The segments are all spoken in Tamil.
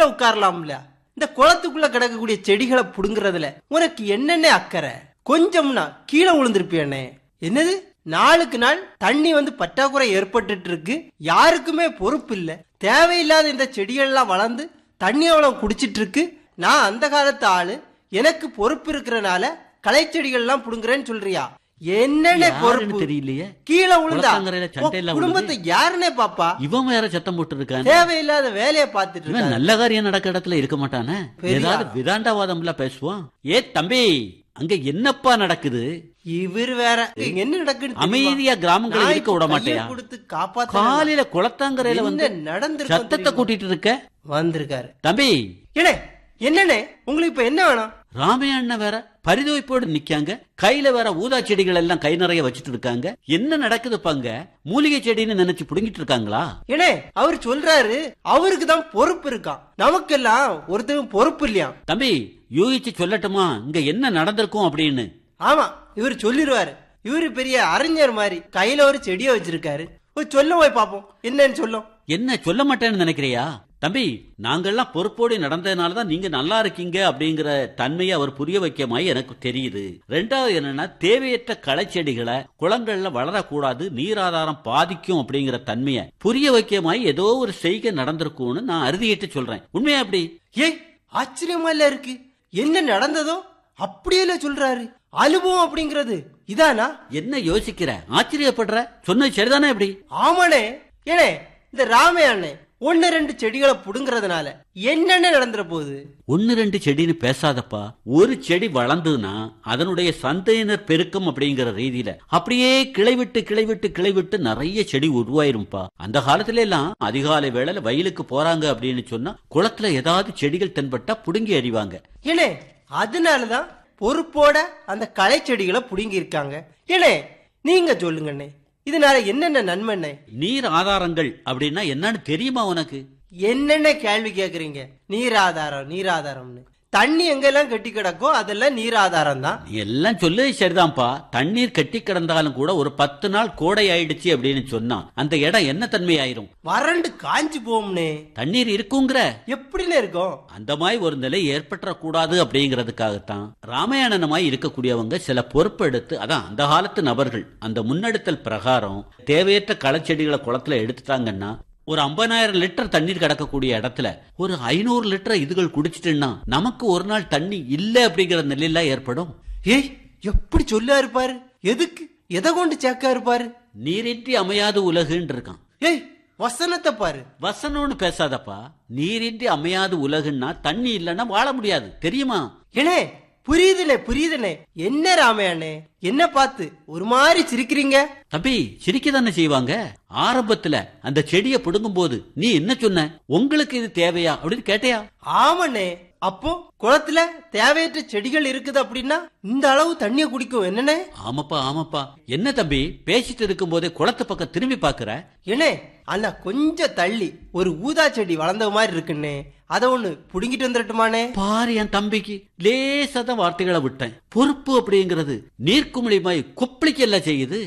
வீட்டுல உட்காரலாம்ல இந்த குளத்துக்குள்ள கிடக்கக்கூடிய செடிகளை புடுங்குறதுல உனக்கு என்னென்ன அக்கறை கொஞ்சம்னா கீழே விழுந்திருப்பியண்ணே என்னது நாளுக்கு நாள் தண்ணி வந்து பற்றாக்குறை ஏற்பட்டுட்டு இருக்கு யாருக்குமே பொறுப்பு இல்ல தேவையில்லாத இந்த செடிகள்லாம் வளர்ந்து தண்ணி அவ்வளவு குடிச்சிட்டு இருக்கு நான் அந்த காலத்து ஆளு எனக்கு பொறுப்பு இருக்கிறனால களை செடிகள்லாம் புடுங்குறேன்னு சொல்றியா என்னென்ன யாருன்னு பொறுப்பு தெரியலையே கீழே விழுந்தா குளத்தங்கரையில சண்டை எல்லாம் உன் குடும்பத்தை யாருன்னே பாப்பா இவன் வேற சத்தம் போட்டு இருக்கான் தேவையில்லாத வேலையை பார்த்துட்டு இவன் இருக்காரு நல்ல காரியம் நடக்க இடத்துல இருக்க மாட்டானே பெரிய ஏதாவது ஆளா? விதாண்டாவாதம்ல பேசுவான் ஏ தம்பி அங்க என்னப்பா நடக்குது இவர் வேற இங்க என்ன நடக்குன்னு தெரியுமா? அமைதியா கிராமங்களை நான் இருக்க விட இப்ப மாட்டியா கையை கொடுத்து காப்பாத்த காலையில குளத்தாங்கரையில வந்து என்ன நடந்திருக்கும் சத்தத்தை தெரியுமா? கூட்டிட்டு இருக்க வந்திருக்காரு தம்பி ஏனே என்னண்ணே உங்களுக்கு இப்ப என்ன வேணும் ராமையா அண்ணன் வேற பரிதவிப்போடு நிக்காங்க கையில வேற ஊதா செடிகள் எல்லாம் கை நிறைய வச்சிட்டு இருக்காங்க என்ன நடக்குதுப்பாங்க மூலிகை செடின்னு நினைச்சு புடுங்கிட்டு இருக்காங்களா ஏனே அவர் சொல்றாரு அவருக்கு தான் பொறுப்பு இருக்கான் நமக்கெல்லாம் ஒருத்தரும் பொறுப்பு இல்லையா தம்பி யூகிச்சு சொல்லட்டுமா இங்க என்ன நடந்திருக்கும் அப்படின்னு ஆமா இவர் சொல்லிடுவாரு இவரு பெரிய அறிஞர் மாதிரி கையில ஒரு செடியை வச்சிருக்காரு போய் சொல்ல போய் பாப்போம் என்னன்னு சொல்லும் என்ன சொல்ல மாட்டேன்னு நினைக்கிறியா தம்பி நாங்கெல்லாம் பொறுப்போடு நடந்ததுனால தான் நீங்க நல்லா இருக்கீங்க அப்படிங்கிற தன்மையை அவர் புரிய வைக்கமாய் எனக்கு தெரியுது ரெண்டாவது என்னன்னா தேவையற்ற களைச்செடிகளை குளங்கள்ல வளரக்கூடாது நீராதாரம் பாதிக்கும் அப்படிங்கிற தன்மையை புரிய வைக்கமாய் ஏதோ ஒரு செய்கை நடந்திருக்கும்னு நான் அறுதியிட்டு சொல்றேன் உண்மையா அப்படி ஏய் ஆச்சரியமா இல்ல இருக்கு என்ன நடந்ததோ அப்படியே சொல்றாரு அனுபவம் அப்படிங்கிறது இதானா என்ன யோசிக்கிற ஆச்சரியப்படுற சொன்னது சரிதானே எப்படி ஆமாண்ணே ஏனே இந்த ராமையாண்ணே ஒன்னு ரெண்டு செடிகளை புடுங்கறதுனால என்னென்ன நடந்துற போகுது ஒன்னு ரெண்டு செடின்னு பேசாதப்பா ஒரு செடி வளர்ந்ததுன்னா அதனுடைய சந்தையினர் பெருக்கம் அப்படிங்கிற ரீதியில அப்படியே கிளை விட்டு கிளை விட்டு கிளை விட்டு நிறைய செடி உருவாயிரும்பா அந்த காலத்துல எல்லாம் அதிகாலை வேளையில வயலுக்கு போறாங்க அப்படின்னு சொன்னா குளத்துல ஏதாவது செடிகள் தென்பட்டா புடுங்கி அறிவாங்க ஏனே அதனாலதான் பொறுப்போட அந்த களை செடிகளை புடுங்கி இருக்காங்க ஏனே நீங்க சொல்லுங்கண்ணே இதனால என்னென்ன நன்மைண்ணே நீர் ஆதாரங்கள் அப்படின்னா என்னன்னு தெரியுமா உனக்கு என்னென்ன கேள்வி கேக்குறீங்க நீராதாரம் நீராதாரம்னு தண்ணி எங்கெல்லாம் கட்டி கிடக்கோ அதெல்லாம் நீராதாரம் தான் நீ எல்லாம் சொல்லு சரிதான்ப்பா தண்ணீர் கட்டி கிடந்தாலும் கூட ஒரு பத்து நாள் கோடை ஆயிடுச்சு அப்படின்னு சொன்னா அந்த இடம் என்ன தன்மை ஆயிரும் வறண்டு காஞ்சு போகும்னே தண்ணீர் இருக்குங்கிற எப்படின்னு இருக்கும் அந்த மாதிரி ஒரு நிலை ஏற்பட்டக்கூடாது அப்படிங்கிறதுக்காகத்தான் ராமாயணமாய் இருக்கக்கூடியவங்க சில பொறுப்பெடுத்து அதான் அந்த காலத்து நபர்கள் அந்த முன்னெடுத்தல் பிரகாரம் தேவையற்ற களச்செடிகளை குளத்துல எடுத்துட்டாங்கன்னா ஒரு ஐம்பதாயிரம் லிட்டர் தண்ணீர் கிடக்கக்கூடிய இடத்துல ஒரு ஐநூறு லிட்டர் இதுகள் குடிச்சிட்டுன்னா நமக்கு ஒரு நாள் தண்ணி இல்ல அப்படிங்கிற நிலையில ஏற்படும் ஏய் எப்படி சொல்ல இருப்பாரு எதுக்கு எதை கொண்டு சேக்கா இருப்பாரு நீரின்றி அமையாது உலகுன்னு இருக்கான் ஏய் வசனத்தை பாரு வசனம்னு பேசாதப்பா நீரின்றி அமையாது உலகுன்னா தண்ணி இல்லைன்னா வாழ முடியாது தெரியுமா ஏனே புரியுதுனே புரியுதுனே என்ன ராமையாண்ணே என்ன பார்த்து ஒரு மாதிரி சிரிக்கிறீங்க தம்பி சிரிக்க தானே செய்வாங்க ஆரம்பத்துல அந்த செடியை பிடுங்கும் போது நீ என்ன சொன்ன உங்களுக்கு இது தேவையா அப்படின்னு கேட்டியா ஆமாண்ணே அப்போ குளத்துல தேவையற்ற செடிகள் இருக்குது அப்படின்னா இந்த அளவு தண்ணிய குடிக்கும் என்னண்ணே ஆமாப்பா ஆமாப்பா என்ன தம்பி பேசிட்டு இருக்கும் போதே குளத்து பக்கம் திரும்பி பாக்குற ஏனே அண்ணா கொஞ்சம் தள்ளி ஒரு ஊதா செடி வளர்ந்த மாதிரி இருக்குண்ணே அதை ஒண்ணு புடுங்கிட்டு வந்துடட்டுமானே பாரு என் தம்பிக்கு லேசா தான் வார்த்தைகளை விட்டேன் பொறுப்பு அப்படிங்கிறது நீர்க்குமிழிமாய் கொப்பளிக்க எல்லாம் செய்யுது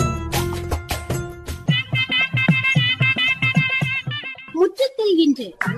முற்றத்தில் இன்று